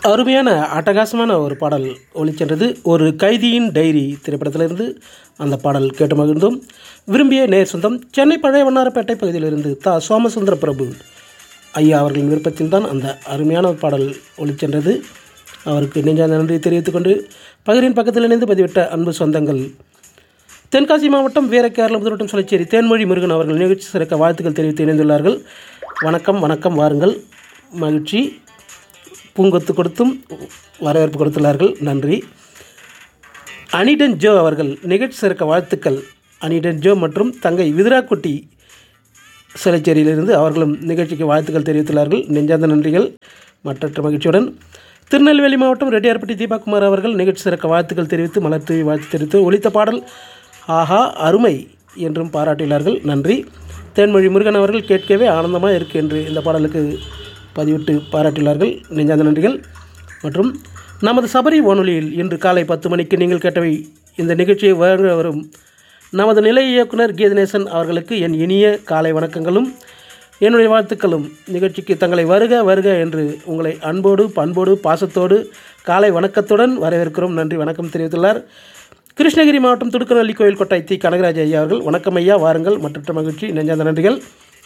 அருமையான அட்டகாசமான ஒரு பாடல் ஒளிச்சென்றது ஒரு கைதியின் டைரி திரைப்படத்திலிருந்து அந்த பாடல் கேட்டு மகிழ்ந்தோம் விரும்பிய நேர் சொந்தம் சென்னை பழைய வண்ணாரப்பேட்டை பகுதியிலிருந்து தா சோமசுந்தர பிரபு ஐயா அவர்களின் விருப்பத்தில் தான் அந்த அருமையான பாடல் ஒளிச்சென்றது அவருக்கு நெஞ்சார்ந்த நன்றி தெரிவித்துக் கொண்டு பகிரின் பக்கத்தில் இணைந்து பதிவிட்ட அன்பு சொந்தங்கள் தென்காசி மாவட்டம் வீரக்கேரளம் முதலட்டம் சொல்லச்சேரி தேன்மொழி முருகன் அவர்கள் நிகழ்ச்சி சிறக்க வாழ்த்துக்கள் தெரிவித்து இணைந்துள்ளார்கள் வணக்கம் வணக்கம் வாருங்கள் மகிழ்ச்சி பூங்கொத்து கொடுத்தும் வரவேற்பு கொடுத்துள்ளார்கள் நன்றி அனிடன் ஜோ அவர்கள் நிகழ்ச்சி சிறக்க வாழ்த்துக்கள் அனிடன் ஜோ மற்றும் தங்கை விதிராக்குட்டி சிலைச்சேரியிலிருந்து அவர்களும் நிகழ்ச்சிக்கு வாழ்த்துக்கள் தெரிவித்துள்ளார்கள் நெஞ்சார்ந்த நன்றிகள் மற்றற்ற மகிழ்ச்சியுடன் திருநெல்வேலி மாவட்டம் ரெட்டியார்பட்டி தீபாகுமார் அவர்கள் நிகழ்ச்சி சிறக்க வாழ்த்துக்கள் தெரிவித்து மலர் தூவி வாழ்த்து தெரிவித்து ஒலித்த பாடல் ஆஹா அருமை என்றும் பாராட்டியுள்ளார்கள் நன்றி தேன்மொழி முருகன் அவர்கள் கேட்கவே ஆனந்தமாக இருக்கு என்று இந்த பாடலுக்கு பதிவிட்டு பாராட்டியுள்ளார்கள் நெஞ்சார்ந்த நன்றிகள் மற்றும் நமது சபரி வானொலியில் இன்று காலை பத்து மணிக்கு நீங்கள் கேட்டவை இந்த நிகழ்ச்சியை வழங்க வரும் நமது நிலை இயக்குனர் கீதநேசன் அவர்களுக்கு என் இனிய காலை வணக்கங்களும் என்னுடைய வாழ்த்துக்களும் நிகழ்ச்சிக்கு தங்களை வருக வருக என்று உங்களை அன்போடு பண்போடு பாசத்தோடு காலை வணக்கத்துடன் வரவேற்கிறோம் நன்றி வணக்கம் தெரிவித்துள்ளார் கிருஷ்ணகிரி மாவட்டம் துடுக்கநல்லி கோயில் கொட்டாய் தி கனகராஜ் ஐயா அவர்கள் வணக்கம் ஐயா வாருங்கள் மற்ற மகிழ்ச்சி நெஞ்சார்ந்த நன்றிகள்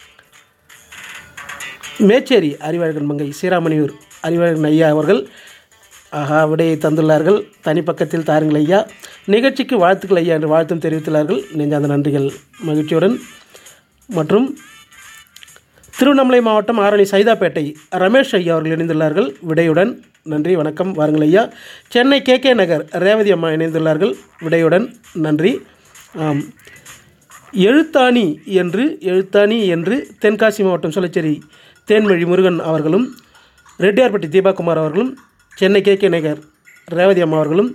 மேச்சேரி அறிவாளர்கள் மங்கை சீராமணியூர் அறிவாளர்கள் ஐயா அவர்கள் ஆஹா விடையை தந்துள்ளார்கள் தனிப்பக்கத்தில் தாருங்கள் ஐயா நிகழ்ச்சிக்கு வாழ்த்துக்கள் ஐயா என்று வாழ்த்தும் தெரிவித்துள்ளார்கள் நெஞ்சார்ந்த நன்றிகள் மகிழ்ச்சியுடன் மற்றும் திருவண்ணாமலை மாவட்டம் ஆரணி சைதாப்பேட்டை ரமேஷ் ஐயா அவர்கள் இணைந்துள்ளார்கள் விடையுடன் நன்றி வணக்கம் வாருங்கள் ஐயா சென்னை கே கே நகர் ரேவதி அம்மா இணைந்துள்ளார்கள் விடையுடன் நன்றி ஆம் எழுத்தாணி என்று எழுத்தாணி என்று தென்காசி மாவட்டம் சொல்லச்சேரி தேன்மொழி முருகன் அவர்களும் ரெட்டியார்பட்டி தீபாகுமார் அவர்களும் சென்னை கே கே நகர் ரேவதி அம்மா அவர்களும்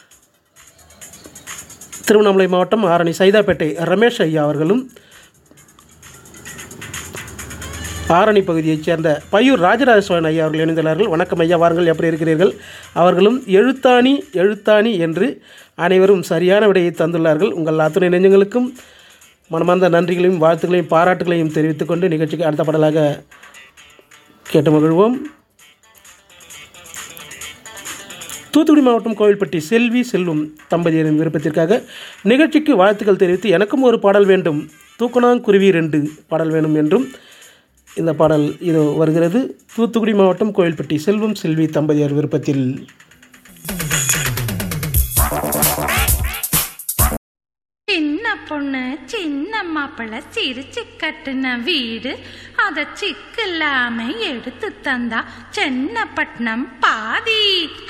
திருவண்ணாமலை மாவட்டம் ஆரணி சைதாப்பேட்டை ரமேஷ் ஐயா அவர்களும் ஆரணி பகுதியைச் சேர்ந்த பையூர் ராஜராஜ சோழன் ஐயா அவர்கள் இணைந்துள்ளார்கள் வணக்கம் ஐயா வாருங்கள் எப்படி இருக்கிறீர்கள் அவர்களும் எழுத்தாணி எழுத்தாணி என்று அனைவரும் சரியான விடையை தந்துள்ளார்கள் உங்கள் அத்துணை நெஞ்சங்களுக்கும் மனமார்ந்த நன்றிகளையும் வாழ்த்துக்களையும் பாராட்டுகளையும் தெரிவித்துக் கொண்டு நிகழ்ச்சிக்கு அடுத்த பாடலாக கேட்டு மகிழ்வோம் தூத்துக்குடி மாவட்டம் கோவில்பட்டி செல்வி செல்வம் தம்பதியரின் விருப்பத்திற்காக நிகழ்ச்சிக்கு வாழ்த்துக்கள் தெரிவித்து எனக்கும் ஒரு பாடல் வேண்டும் தூக்கணாங்குருவி ரெண்டு பாடல் வேணும் என்றும் இந்த பாடல் இதோ வருகிறது தூத்துக்குடி மாவட்டம் கோவில்பட்டி செல்வம் செல்வி தம்பதியர் விருப்பத்தில் சின்ன பொண்ணு சின்ன மாப்பிள்ள சிரிச்சு கட்டுன வீடு அத சிக்கில்லாம எடுத்து தந்தா சென்னப்பட்டினம் பாதி